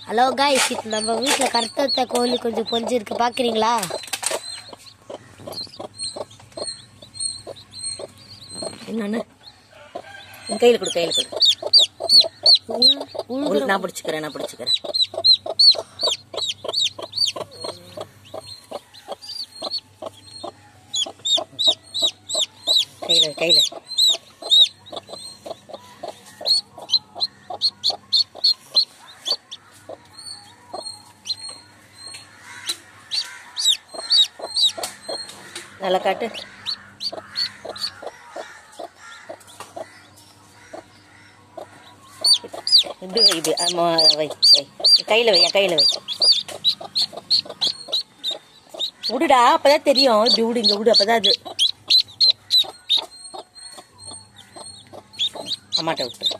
hello guys இப்போ நம்ம வீட்டில் கருத்தத்த கோழி கொஞ்சம் பொஞ்சிருக்கு பார்க்குறீங்களா என்னன்னு உன் கையில் கொடு கையில் கொடு உழுகுற உனக்கு நான் பிடிச்சிக்கிறேன் நான் பிடிச்சிக்கிறேன் கையில் வை, கையில் நல்லா காட்டு இப்படி வை இப்படி ஆமா வை வை கையில் வை என் கையில் வை விடுடா அப்பதான் தெரியும் இப்படி விடு இங்க விடு அப்பதான் அது அம்மாட்ட விட்டு